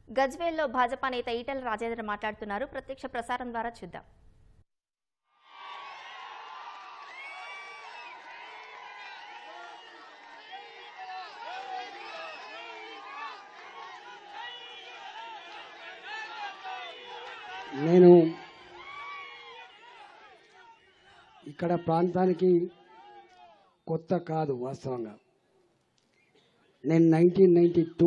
గజ్వేల్లో భాజపా నేత ఈటల రాజేంద్ర మాట్లాడుతున్నారు ప్రత్యక్ష ప్రసారం ద్వారా చూద్దాం నేను ఇక్కడ ప్రాంతానికి కొత్త కాదు వాస్తవంగా నేను నైన్టీన్ నైంటీ టూ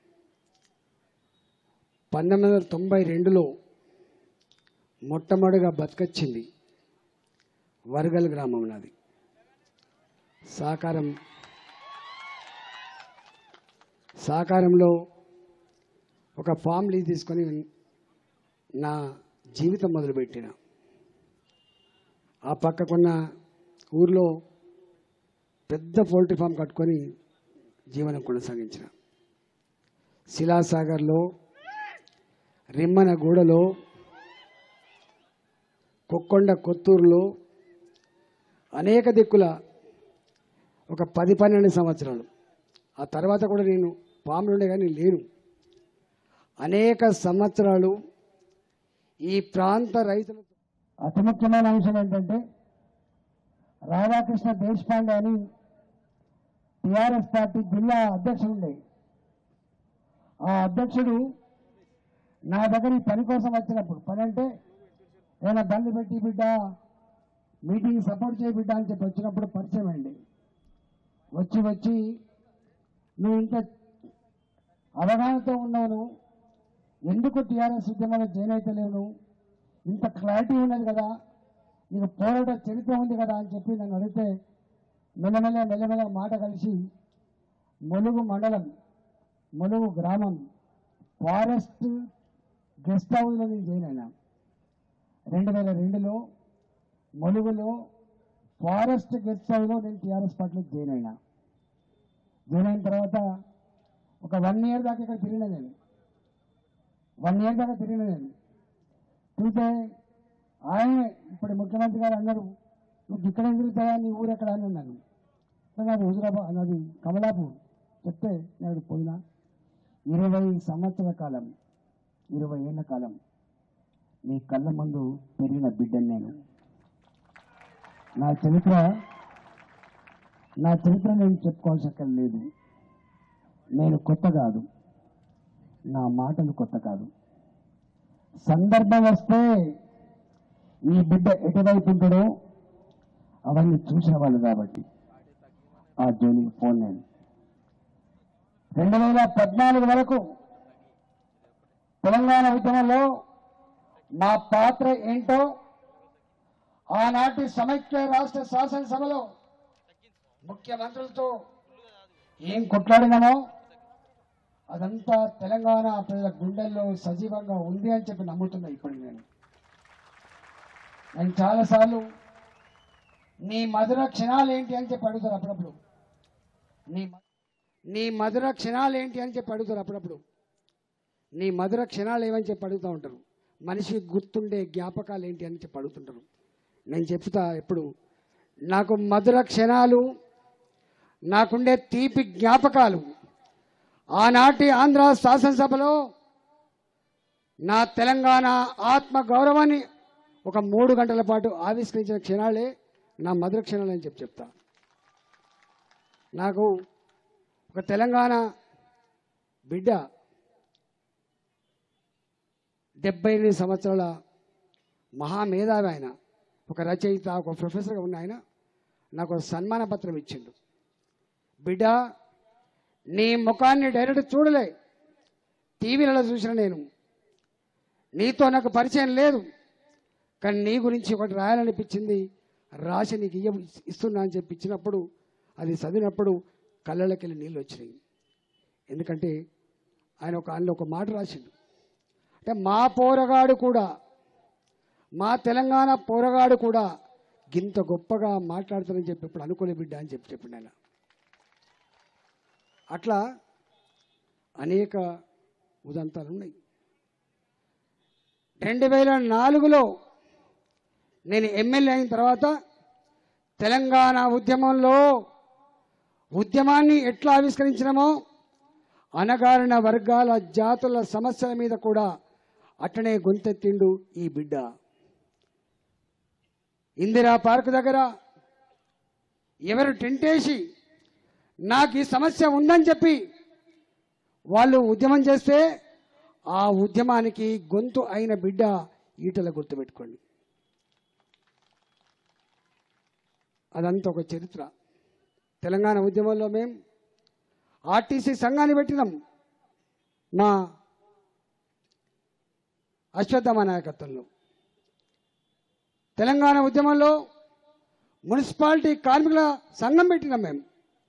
పంతొమ్మిది వందల తొంభై రెండులో మొట్టమొదటిగా బతికొచ్చింది వరగల్ గ్రామం నాది సాకారం సాకారంలో ఒక ఫామ్ లీజ్ తీసుకొని నా జీవితం మొదలుపెట్టిన ఆ పక్కకున్న ఊర్లో పెద్ద పౌల్ట్రీ ఫామ్ కట్టుకొని జీవనం కొనసాగించిన శిలాసాగర్లో రిమ్మనగూడలో కొక్కొండ కొత్తూరులో అనేక దిక్కుల ఒక పది పన్నెండు సంవత్సరాలు ఆ తర్వాత కూడా నేను ఫామ్లు ఉండే కానీ లేను అనేక సంవత్సరాలు ఈ ప్రాంత రైతులతో అతి ముఖ్యమైన అంశం ఏంటంటే రాధాకృష్ణ దేశపాండే అని టిఆర్ఎస్ పార్టీ జిల్లా అధ్యక్షుడు ఉండే ఆ అధ్యక్షుడు నా దగ్గర ఈ పని కోసం వచ్చినప్పుడు పని అంటే ఏమైనా బండి పెట్టి బిడ్డ మీటింగ్ సపోర్ట్ చేయ బిడ్డ అని చెప్పి వచ్చినప్పుడు పరిచయం అండి వచ్చి వచ్చి నువ్వు ఇంత అవగాహనతో ఉన్నావు నువ్వు ఎందుకు టీఆర్ఎస్ ఉద్యమంలో జాయిన్ అయితే లేవు ఇంత క్లారిటీ ఉన్నది కదా నీకు పోరాట చరిత్ర ఉంది కదా అని చెప్పి నన్ను అడిగితే మెల్లమెల్ల మెల్లమెల్ల మాట కలిసి ములుగు మండలం ములుగు గ్రామం ఫారెస్ట్ గెస్ట్ హౌస్లో నేను జాయిన్ అయినా రెండు వేల రెండులో ములుగులో ఫారెస్ట్ గెస్ట్ హౌస్లో నేను టీఆర్ఎస్ పార్టీలో జాయిన్ అయినా జాయిన్ అయిన తర్వాత ఒక వన్ ఇయర్ దాకా ఇక్కడ తిరిగినా నేను వన్ ఇయర్ దాకా తిరిగిన నేను తిరిగితే ఆయన ఇప్పుడు ముఖ్యమంత్రి గారు అన్నారు నువ్వు ఇక్కడ ఏం తిరుగుతావా నీ ఊరు ఎక్కడ అని అన్నాను అంటే నాది హుజురాబాద్ నాది కమలాపూర్ చెప్తే నేను పోయినా ఇరవై సంవత్సరాల కాలం ఇరవై ఏళ్ళ కాలం నీ కళ్ళ ముందు పెరిగిన బిడ్డను నేను నా చరిత్ర నా చరిత్ర నేను చెప్పుకోవాల్సిన లేదు నేను కొత్త కాదు నా మాటలు కొత్త కాదు సందర్భం వస్తే ఈ బిడ్డ ఎటువైపు ఉంటాడో అవన్నీ చూసిన వాళ్ళు కాబట్టి ఆ జోలికి ఫోన్ నేను రెండు వేల పద్నాలుగు వరకు తెలంగాణ ఉద్యమంలో మా పాత్ర ఏంటో ఆనాటి సమైక్య రాష్ట్ర శాసనసభలో ముఖ్యమంత్రులతో ఏం కొట్లాడినామో అదంతా తెలంగాణ ప్రజల గుండెల్లో సజీవంగా ఉంది అని చెప్పి నమ్ముతున్నా ఇప్పటికి నేను నేను చాలాసార్లు నీ మధుర క్షణాలు ఏంటి అని చెప్పి అడుగుతారు అప్పుడప్పుడు నీ మ- నీ మధుర క్షణాలు ఏంటి అని చెప్పి అడుగుతారు అప్పుడప్పుడు నీ మధుర క్షణాలు ఏమని చెప్పి అడుగుతూ ఉంటారు మనిషికి గుర్తుండే జ్ఞాపకాలు ఏంటి అని చెప్పి అడుగుతుంటారు నేను చెప్తా ఎప్పుడు నాకు మధుర క్షణాలు నాకుండే తీపి జ్ఞాపకాలు ఆనాటి ఆంధ్ర శాసనసభలో నా తెలంగాణ ఆత్మ గౌరవాన్ని ఒక మూడు గంటల పాటు ఆవిష్కరించిన క్షణాలే నా మధుర క్షణాలు అని చెప్పి చెప్తా నాకు ఒక తెలంగాణ బిడ్డ డెబ్బై ఎనిమిది సంవత్సరాల మహామేధావి ఆయన ఒక రచయిత ఒక ప్రొఫెసర్గా ఉన్న ఆయన నాకు ఒక సన్మాన పత్రం ఇచ్చిండు బిడ్డ నీ ముఖాన్ని డైరెక్ట్ చూడలే టీవీలలో చూసిన నేను నీతో నాకు పరిచయం లేదు కానీ నీ గురించి ఒకటి రాయాలనిపించింది రాసి నీకు ఇయ్య ఇస్తున్నా అని చెప్పి ఇచ్చినప్పుడు అది చదివినప్పుడు కళ్ళకి వెళ్ళి నీళ్ళు వచ్చినాయి ఎందుకంటే ఆయన ఒక అందులో ఒక మాట రాసిండు అంటే మా పోరగాడు కూడా మా తెలంగాణ పోరగాడు కూడా గింత గొప్పగా మాట్లాడుతానని చెప్పి ఇప్పుడు అనుకోలే బిడ్డ అని చెప్పి చెప్పిండు ఆయన అట్లా అనేక ఉదంతాలు ఉన్నాయి రెండు వేల నాలుగులో నేను ఎమ్మెల్యే అయిన తర్వాత తెలంగాణ ఉద్యమంలో ఉద్యమాన్ని ఎట్లా ఆవిష్కరించినామో అనగారిన వర్గాల జాతుల సమస్యల మీద కూడా అట్టనే గొంతెత్తిండు ఈ బిడ్డ ఇందిరా పార్క్ దగ్గర ఎవరు టెంటేసి నాకు ఈ సమస్య ఉందని చెప్పి వాళ్ళు ఉద్యమం చేస్తే ఆ ఉద్యమానికి గొంతు అయిన బిడ్డ ఈటల గుర్తుపెట్టుకోండి అదంతా ఒక చరిత్ర తెలంగాణ ఉద్యమంలో మేము ఆర్టీసీ సంఘాన్ని పెట్టినాం మా అశ్వత్థమ నాయకత్వంలో తెలంగాణ ఉద్యమంలో మున్సిపాలిటీ కార్మికుల సంఘం పెట్టినాం మేము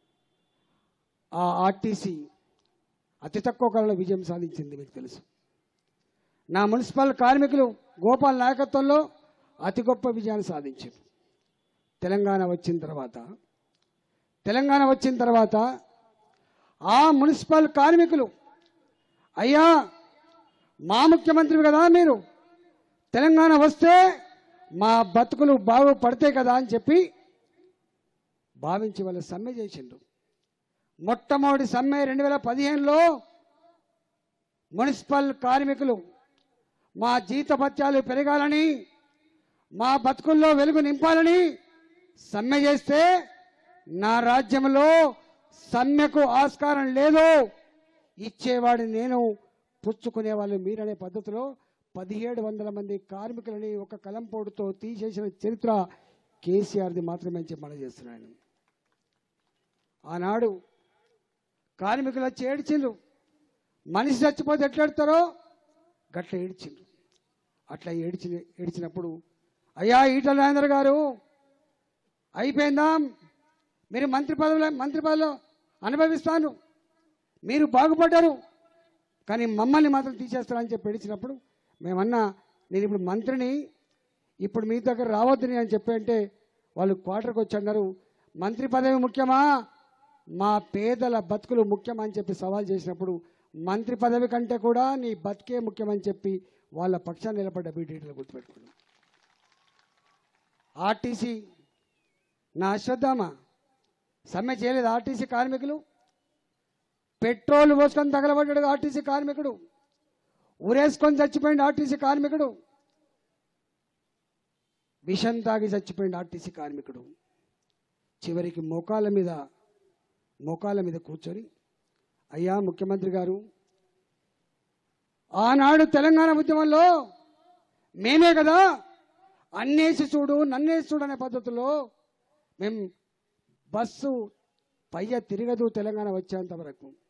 ఆ ఆర్టీసీ అతి తక్కువ కాలంలో విజయం సాధించింది మీకు తెలుసు నా మున్సిపల్ కార్మికులు గోపాల్ నాయకత్వంలో అతి గొప్ప విజయాన్ని సాధించారు తెలంగాణ వచ్చిన తర్వాత తెలంగాణ వచ్చిన తర్వాత ఆ మున్సిపల్ కార్మికులు అయ్యా మా ముఖ్యమంత్రి కదా మీరు తెలంగాణ వస్తే మా బతుకులు బాగుపడతాయి కదా అని చెప్పి భావించి వాళ్ళు సమ్మె చేసిండ్రు మొట్టమొదటి సమ్మె రెండు వేల పదిహేనులో మున్సిపల్ కార్మికులు మా జీతభత్యాలు పెరగాలని మా బతుకుల్లో వెలుగు నింపాలని సమ్మె చేస్తే నా రాజ్యంలో సమ్మెకు ఆస్కారం లేదు ఇచ్చేవాడు నేను పుచ్చుకునే వాళ్ళు మీరనే పద్ధతిలో పదిహేడు వందల మంది కార్మికులని ఒక కలంపోటుతో తీసేసిన చరిత్ర కేసీఆర్ది మాత్రమే అని చెప్పి మనం చేస్తున్నాను ఆనాడు కార్మికులు వచ్చి ఏడ్చిండ్రు మనిషి చచ్చిపోతే ఎట్లా ఏడుతారో గట్ల ఏడ్చిండ్రు అట్లా ఏడ్చి ఏడ్చినప్పుడు అయ్యా ఈటల రాజేంద్ర గారు అయిపోయిందా మీరు మంత్రి పదవులు మంత్రి పదవిలో అనుభవిస్తాను మీరు బాగుపడ్డారు కానీ మమ్మల్ని మాత్రం తీసేస్తారని చెప్పి ఏడిచినప్పుడు మేమన్నా నేను ఇప్పుడు మంత్రిని ఇప్పుడు మీ దగ్గర రావద్దని అని చెప్పి అంటే వాళ్ళు క్వార్టర్కి వచ్చి అన్నారు మంత్రి పదవి ముఖ్యమా మా పేదల బతుకులు ముఖ్యమా అని చెప్పి సవాల్ చేసినప్పుడు మంత్రి పదవి కంటే కూడా నీ బతికే ముఖ్యమని చెప్పి వాళ్ళ పక్షాన్ని నిలబడ్డ బీటీలు గుర్తుపెట్టుకున్నాం ఆర్టీసీ నా అశ్వత్థామ సమ్మె చేయలేదు ఆర్టీసీ కార్మికులు పెట్రోల్ పోసుకొని తగలబడ్డాడు ఆర్టీసీ కార్మికుడు ఉరేసుకొని చచ్చిపోయింది ఆర్టీసీ కార్మికుడు విషం తాగి చచ్చిపోయింది ఆర్టీసీ కార్మికుడు చివరికి మోకాళ్ళ మీద మోకాళ్ళ మీద కూర్చొని అయ్యా ముఖ్యమంత్రి గారు ఆనాడు తెలంగాణ ఉద్యమంలో మేమే కదా అన్నేసి చూడు నన్నేసి చూడు అనే పద్ధతిలో మేము బస్సు పయ్య తిరగదు తెలంగాణ వచ్చేంత వరకు